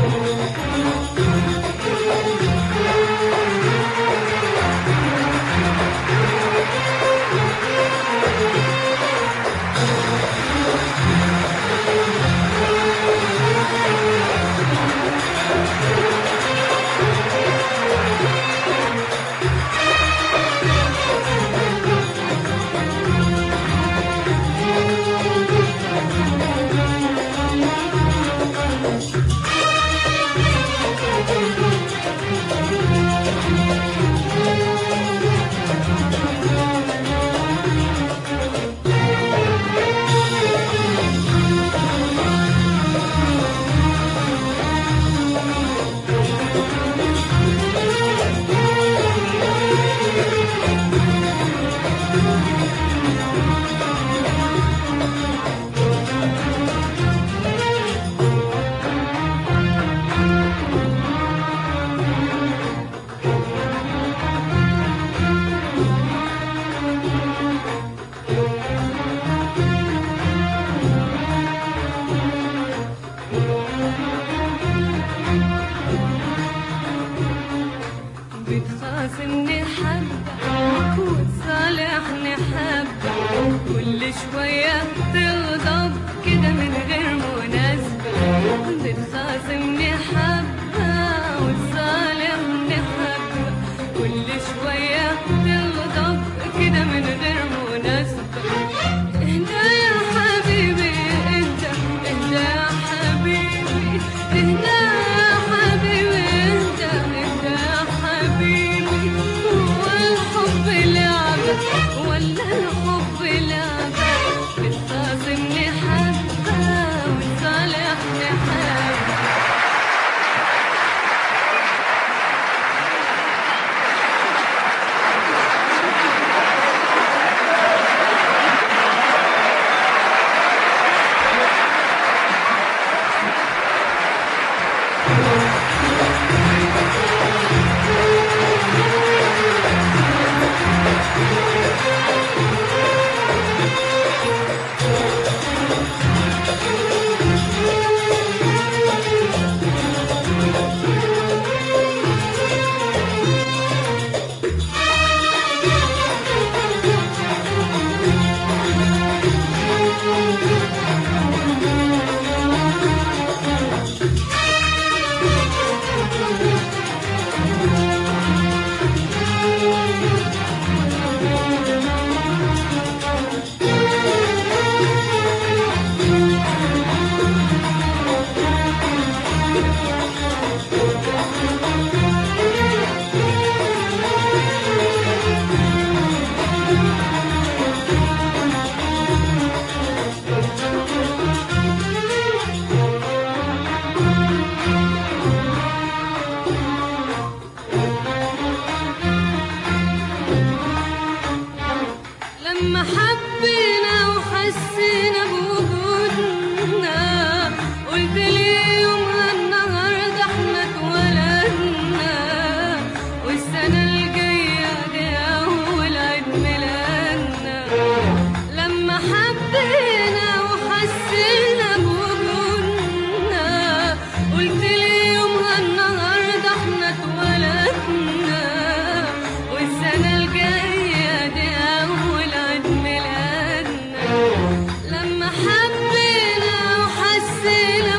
بتخاصمني حبة وتصالحني حبة كل شوية تغضب كده من غير مناسبة بتخاصمني حبة وتصالحني حبة كل شوية تغضب كده من غير مناسبة اهدى يا حبيبي اهدى اهدى يا حبيبي اهدى يا حبيبي اهدى اهدى يا حبيبي هو الحب لعبة ولا الحب لعبة بتخاصمني حبة وتصالحني حبة لما حبينا وحسينا بوجودنا قلت لي يومها النهارده احنا اتولدنا والسنة الجاية دي أول عيد ميلادنا لما حبينا وحسينا بوجودنا قلت لي يومها النهارده احنا اتولدنا والسنة الجاية دي أول عيد ميلادنا لما حبينا وحسينا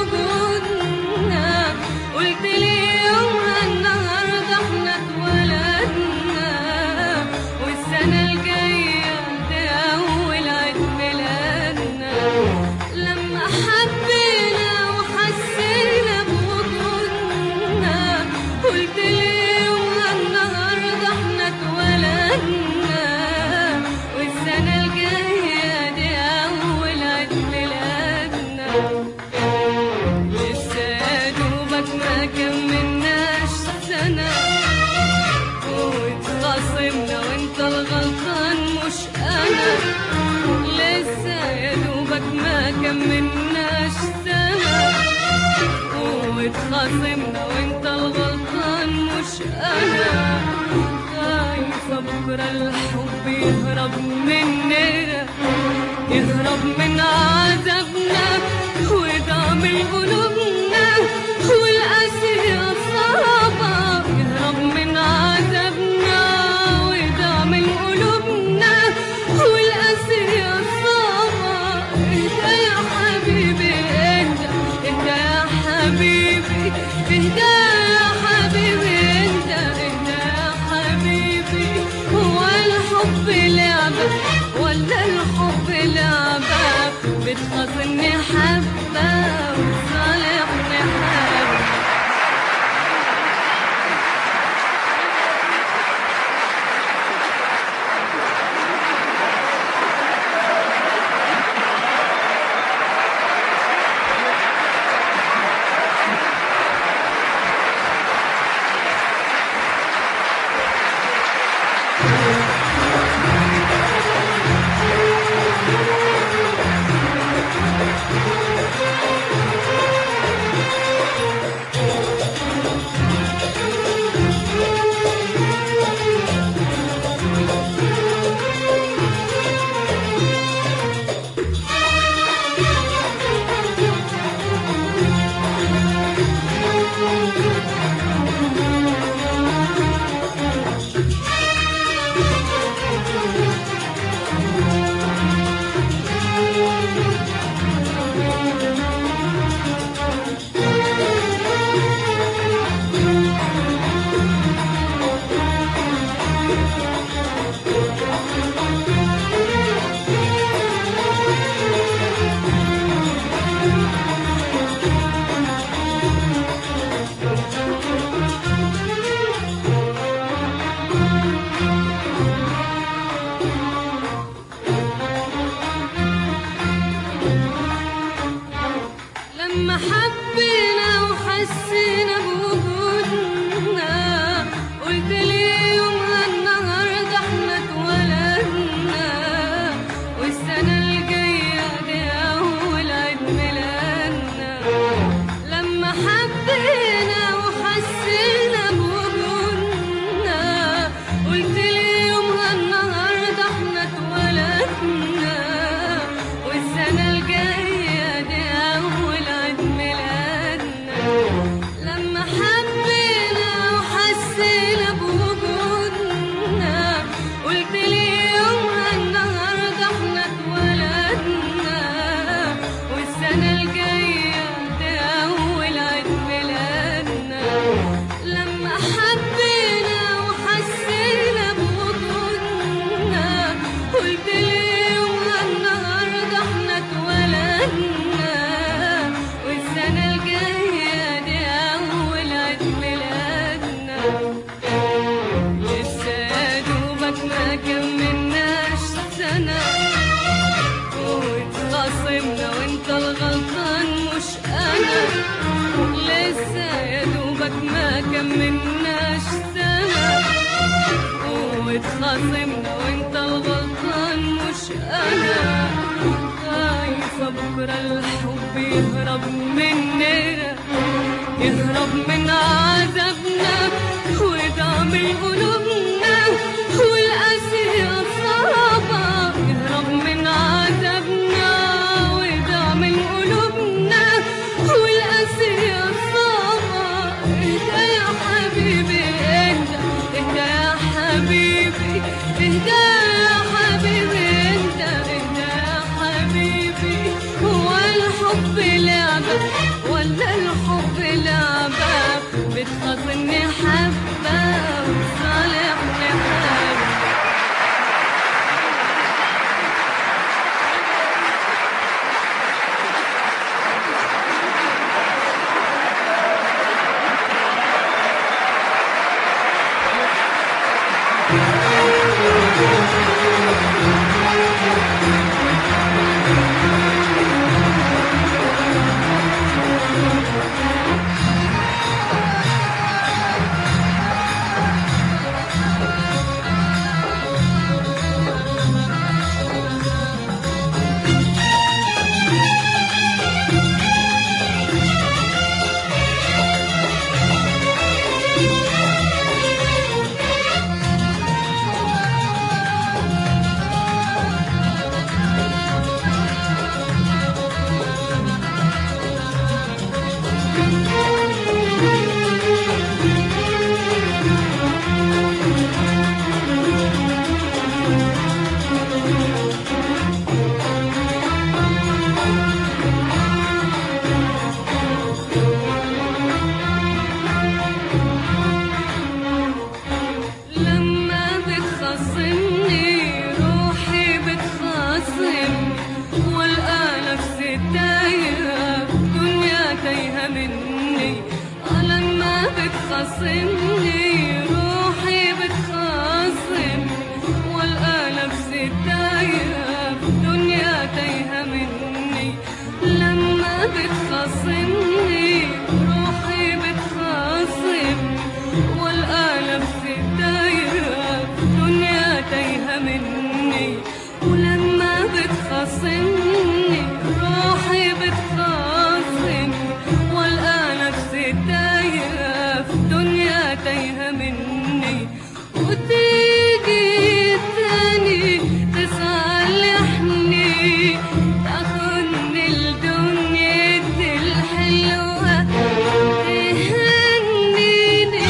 بوجودنا قلت لي يومها النهارده احنا اتولدنا والسنة الجاية دي أول عيد ميلادنا لما حبينا وحسينا بوجودنا قلت لي يومها النهارده احنا اتولدنا والسنة الجاية دي أول عيد ميلادنا لسه يا دوبك ما كملناش سنة واتخاصمنا وانت الغلطان مش أنا لسه يا دوبك ما كملناش سنة واتخاصمنا وانت الغلطان مش أنا خايفة بكرة الحب يهرب مننا يهرب من عذابنا ويضام قلوبنا حبيبي اهدى يا حبيبي انت اهدى يا حبيبي هو الحب لعبة ولا الحب لعبة بتخاصمني حبة وتصالحني حبة لما حبينا وحسينا بوجودنا قلت لي يومها النهارده احنا اتولدنا والسنة الجاية دي أول عيد ميلادنا لما حبينا وحسينا بوجودنا قلت لي يومها النهارده احنا اتولدنا والسنة الجاية دي أول عيد ميلادنا لما حبينا وحسينا بوجودنا قلت لي يومها النهارده احنا اتولدنا والسنة الجاية دي أول عيد ميلادنا لما حبينا وحسينا بوجودنا قلت لي يومها النهارده احنا اتولدنا والسنة الجاية دي أول عيد ميلادنا لسه يا دوبك ما كملناش سنة واتخاصمنا وانت الغلطان مش أنا لسه يا دوبك ما كملناش سنة واتخاصمنا وانت الغلطان مش أنا خايفة بكرة الحب يهرب مننا يهرب من عذابنا ويدعم قلوبنا والقاسية صعبة يهرب من عذابنا ويدعم قلوبنا والقاسية صعبة اهدى يا حبيبي اهدى اهدى يا حبيبي اهدى يا حبيبي انت اهدى يا حبيبي هو الحب لعبة ولا الحب لعبة بتخاصمني حبة وتصالحني حبة مني لما بتخاصمني روحي بتخاصم والقى نفسي تايهة في دنيا تايهة مني لما بتخاصمني روحي بتخاصم والقى نفسي تايهة في دنيا تايهة مني ولما بتخاصمني روحي بتخاصم والقى نفسي تايهة في دنيا تايهة مني وتيجي تاني تصالحني تاخدني الدنيا دي الحلوة تهنيني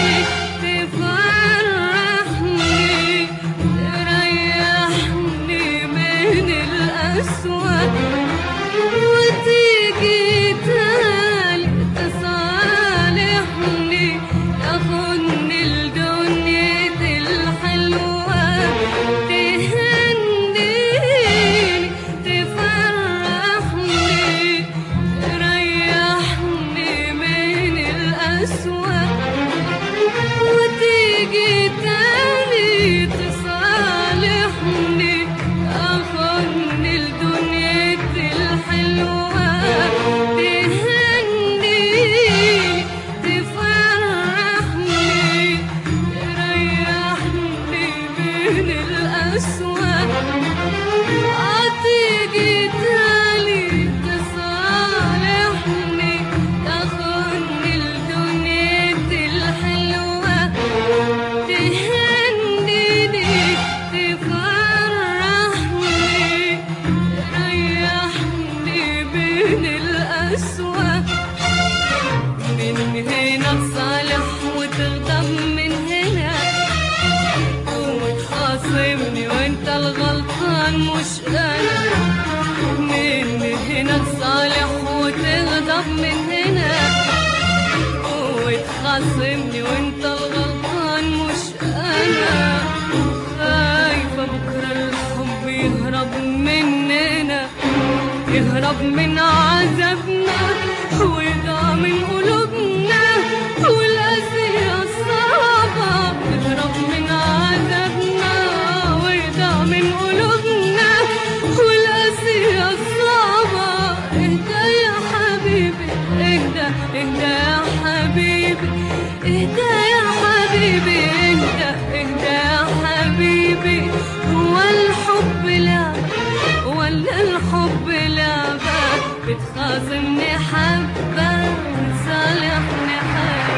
تفرحني تريحني من الأسوأ وتيجي تاني تصالحني تاخدني الدنيا دي الحلوة تهنيني تفرحني تريحني من الأسوأ وتيجي تاني تصالحني تاخدني الدنيا دي الحلوة تهنيني تفرحني تريحني من الأسوأ هتيجي تاني تصالحني تاخدني الدنيا دي الحلوة تهنيني تفرحني تريحني من الأسوأ من هنا تصالح وتغضب من هنا وتخاصمني وانت الغلطان مش انا من هنا تصالح وتغضب من هنا وتخاصمني وانت الغلطان مش انا خايفة بكرة الحب يهرب مننا يهرب من عذابنا ويضيع من قلوبنا والأذية الصعبة يهرب من عذابنا ويضيع من قلوبنا والأذية الصعبة اهدى يا حبيبي اهدى اهدى يا حبيبي اهدى يا حبيبي اهدى اهدى يا حبيبي هو الحب لعبة ولا الحب لعبة بتخاصمني حبة وتصالحني حبة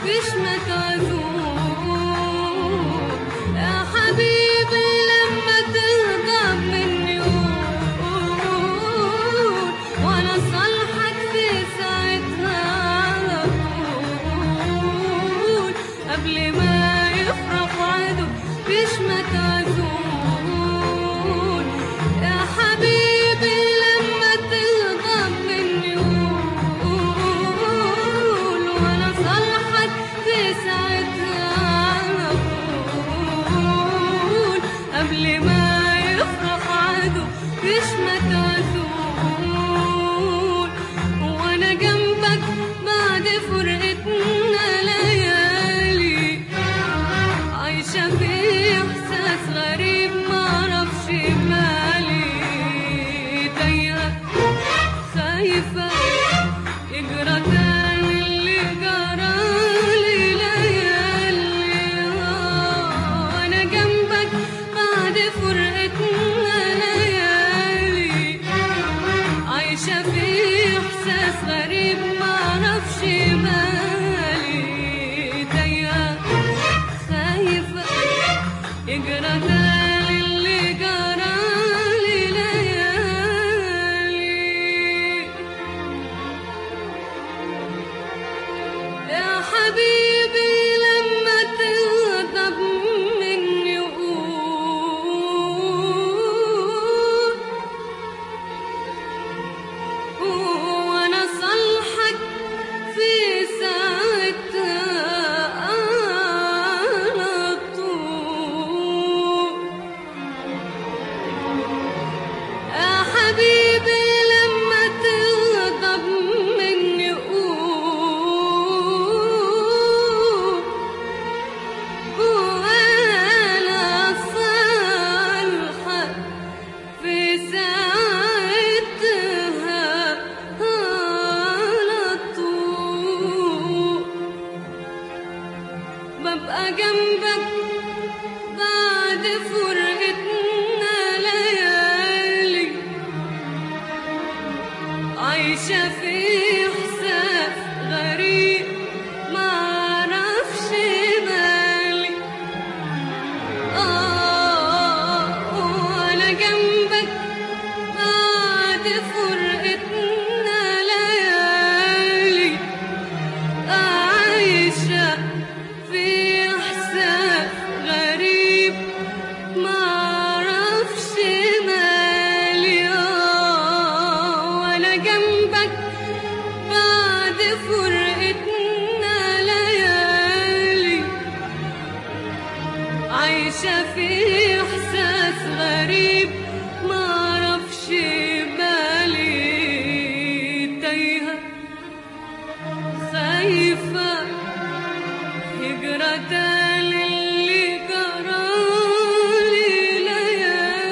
مش متعزول يا حبيبي لما تغضب مني قول وانا صالحك في ساعتها على طول قبل ما يفرق عدو مش متعزول يا حبيبي لما تغضب مني قول وانا صالحك في ساعتها على طول قبل ما يفرق عدو مش متعزول وانا جنبك بعد فرقتنا ليالي عايشة في إحساس غريب معرفش مالي تايهة خايفة يجرى تاني اللي جرالي ليالي آه، أنا جنبك بعد فرقتنا ليالي عايشة في إحساس غريب معرفش مالي تايهة خايفة يجرى تاني اللي جرالي ليالي يا حبيبي لما تغضب مني قول وانا صالحك في ساعتها على طول يا حبيبي لما تغضب مني قول وانا صالحك في ساعتها على طول ببقى جنبك بعد فرقتنا ليالي عايشة في إحساس غريب معرفش بالي آه وأنا جنبك بعد فرقتنا ليالي عايشة في إحساس غريب معرفش مالي آه وأنا جنبك بعد فرقتنا ليالي عايشة في إحساس غريب معرفش بالي تايهة خايفة هجرة تاني اللي جرالي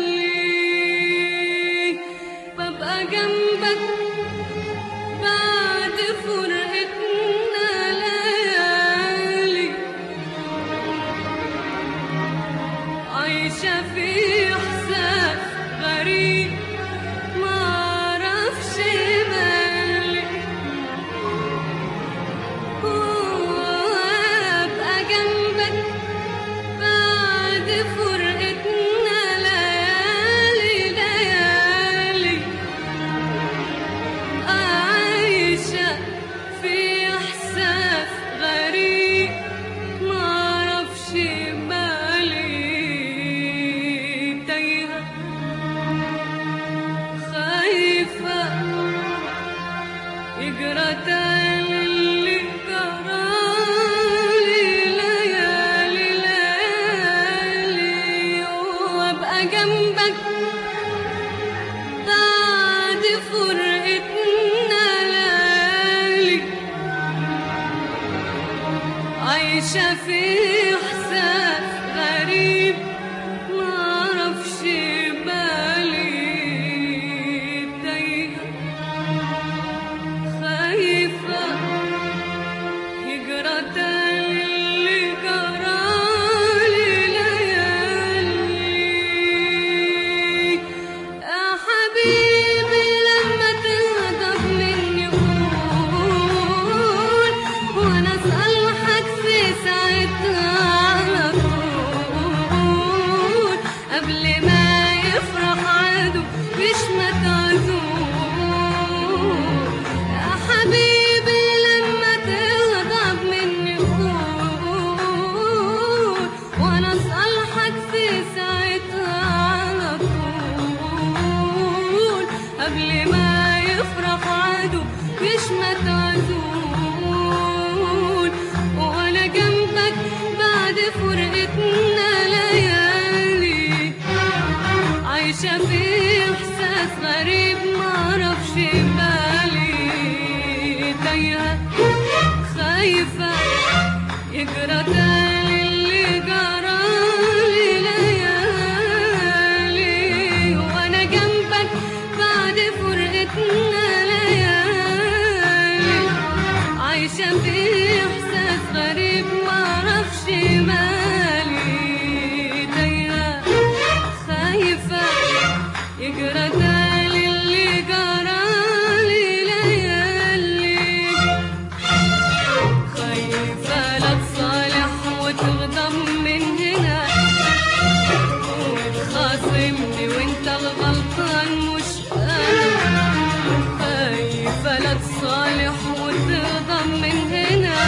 ليالي ببقى جنبك بعد فرقتنا ليالي عايشة في إحساس غريب معرفش مالي وأبقى جنبك بعد فرقتنا ليالي ليالي عايشة في إحساس غريب معرفش بالي تايهة خايفة يجرى تاني اللي جرالي ليالي ليالي وابقى جنبك بعد فرقتنا ليالي عايشة في إحساس غريب معرفش بالي تايهة خايفة يجرى تاني اللي جرالي ليالي يا حبيبي لما تغضب مني قول وانا اسأل مش متعزول يا حبيبي لما تغضب مني قول وانا اصالحك في ساعتها على طول قبل ما يفرق عدو مش متعزول وانا جنبك بعد فرقتنا ليالي عايشة في إحساس غريب معرفش بالي تايهة خايفة يجرى تاني اللي جرالي ليالي وأنا جنبك بعد فرقتنا ليالي عايشة في إحساس غريب معرفش مالي تايهة خايفة يجرى تاني اللي جرالي ليالي خايفة لا تصالح وتغضب من هنا وتخاصمني وانت الغلطان مش انا خايفة لا تصالح وتغضب من هنا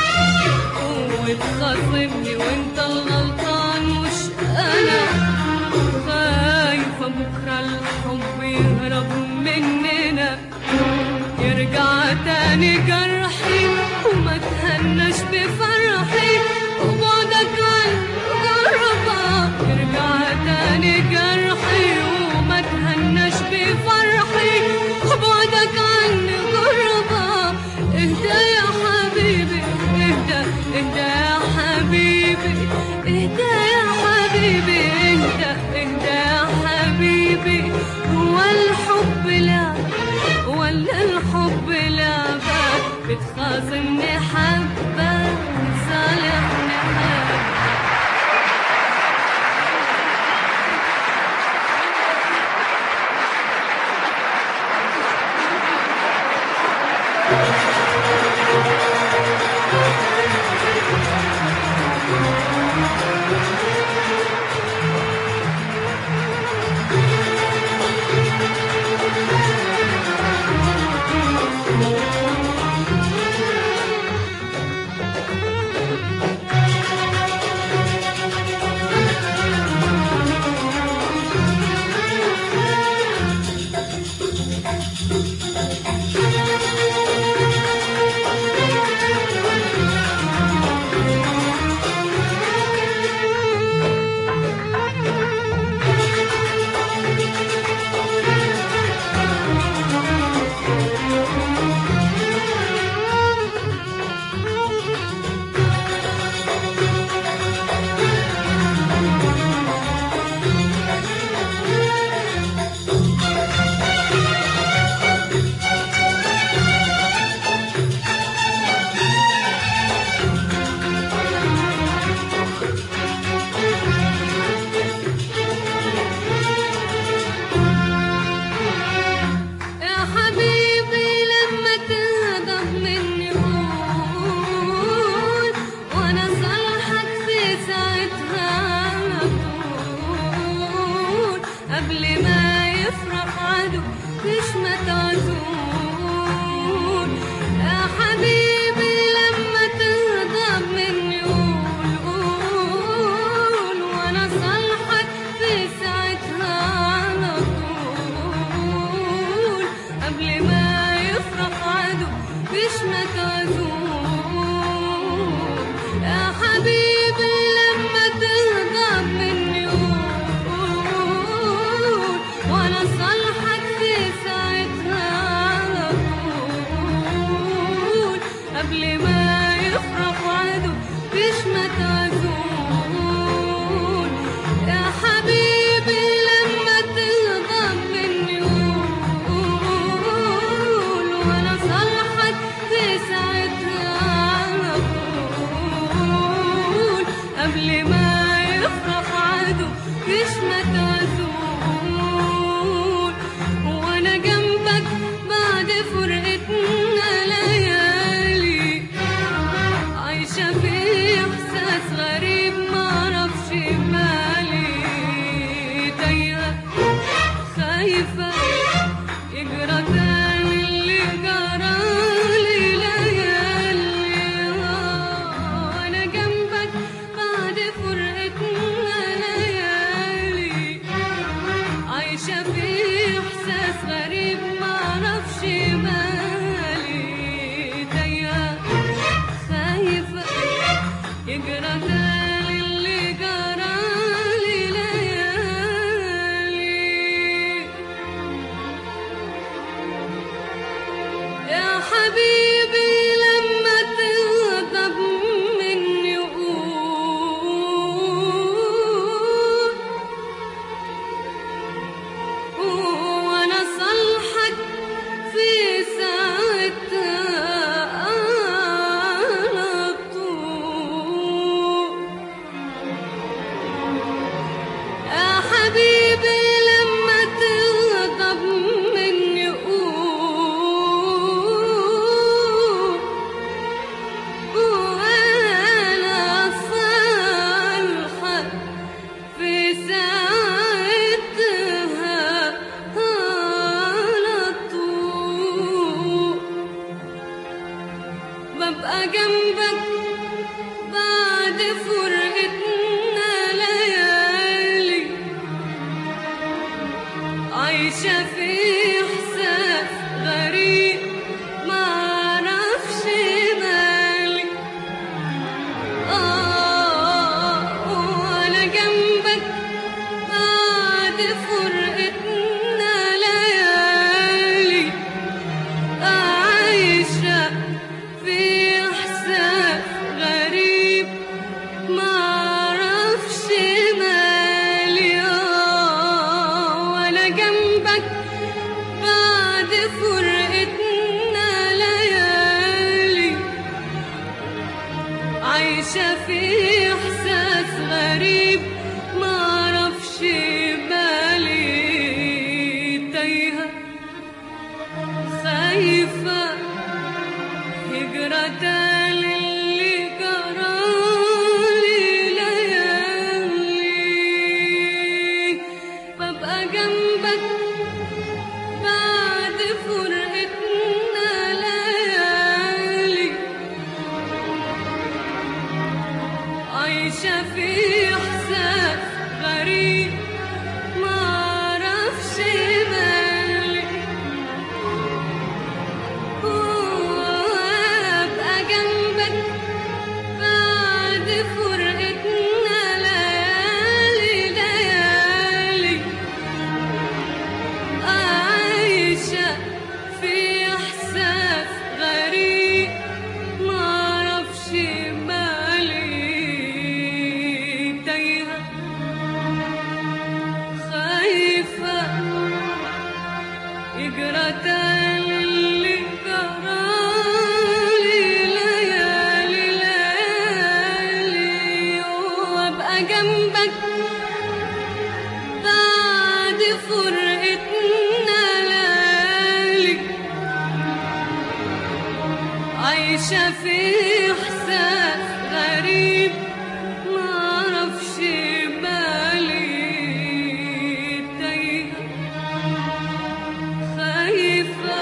وتخاصمني وانت الغلطان مش انا خايفة بكرة الحب يهرب مننا يرجع تاني جرحي وما تهناش بفرحي وبعدك عن غربة يرجع تاني جرحي وما تهناش بفرحي وبعدك عن غربة اهدى يا حبيبي اهدى اهدى يا حبيبي اهدى يا حبيبي اهدى اهدى يا حبيبي هو الحب لعب ولا الحب لعبة بتخاصمني حبة وتصالحني حبة يا حبيبي لما تغضب مني قول وانا صالحك في ساعتها على طول قبل ما يفرق عدو مش متعزول يا حبيبي لما تغضب مني قول قول وانا صالحك في ساعتها على طول قبل ما يفرق عدو مش متعزول يا حبيبي لما تغضب مني قول وانا صالحك في ساعتها على طول قبل ما يفرق عدو مش متعزول يا حبيبي لما تغضب مني قول وانا صالحك في ساعتها على طول قبل ما يفرق عدو مش متعزول وانا جنبك بعد فرقتنا ليالي عايشة في إحساس جنبك بعد فرقتنا ليالي عايشة في إحساس غريب معرفش مالي آه وأنا جنبك بعد فرقتنا ليالي عايشة في إحساس غريب معرفش مالي آه وأنا جنبك بعد فرقتنا ليالي عايشة في إحساس غريب معرفش بالي تايهة خايفة هجرة للي جرالي ليالي ببقى جنبك بعد فرقتنا ليالي عايشة في إحساس غريب معرفش مالي وأبقى جنبك بعد فرقتنا ليالي ليالي عايشة في إحساس غريب معرفش مالي تايهة خايفة يجرى اللي جرالي ليالي ليالي وابقى جنبك بعد فرقتنا ليالي عايشة في إحساس غريب معرفش بالي تايهة خايفة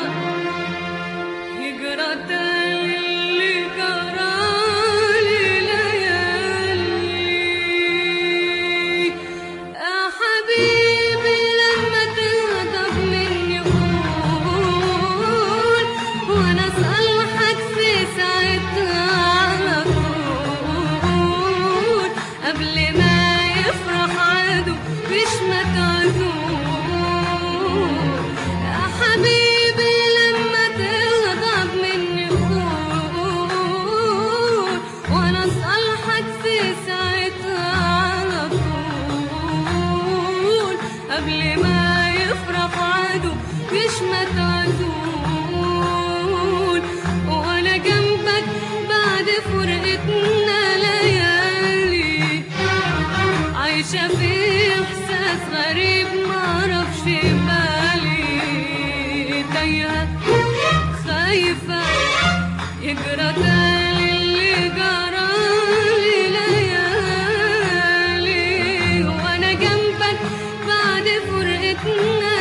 هجرة اللي جرالي ليالي يا حبيبي لما تغضب مني قول وانا اصلحك في ساعتها على طول قبل ما يفرح عدو مش ما تعدول يا حبيبي لما تغضب مني قول وانا اصلحك في ساعتها على طول قبل ما يفرح عدو مش ما تعدول وانا جنبك بعد فرقتنا ليالي عايشة في إحساس غريب معرفش بالي تايهة خايفة يجرى تاني اللي جرالي ليالي وأنا جنبك بعد فرقتنا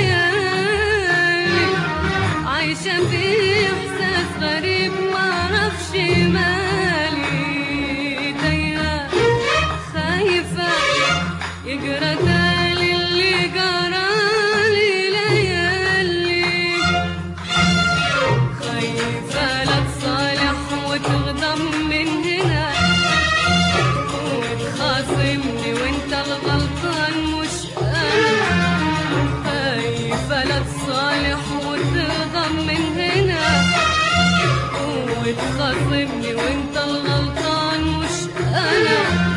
ليالي عايشة في إحساس غريب معرفش مالي تايهة خايفة يجرى تاني اللي جرالي ليالي خايفة لا تصالح وتغضب من هنا وتخاصمني وانت الغلطان مش انا خايفة لا تصالح وتغضب من هنا وتخاصمني وانت الغلطان مش انا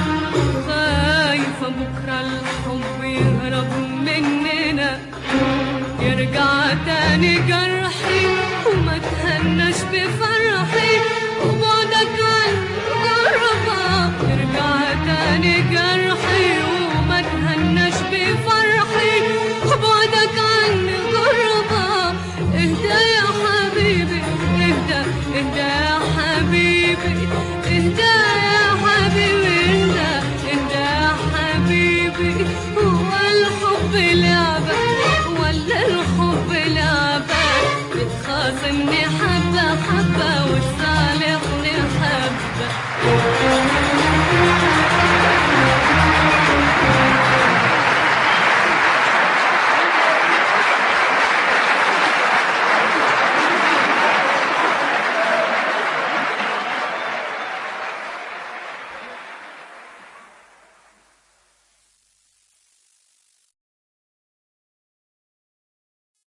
خايفة بكرة الحب يهرب مننا يرجع تاني جرحي وما تهناش بفرحي وبعدك عن غربة يرجع تاني جرحي وما تهناش بفرحي وبعدك عن غربة اهدى يا حبيبي اهدى اهدى يا حبيبي اهدى يا حبيبي اهدى اهدى يا حبيبي هو الحب لعبة ولا الحب لعبة بتخاصمني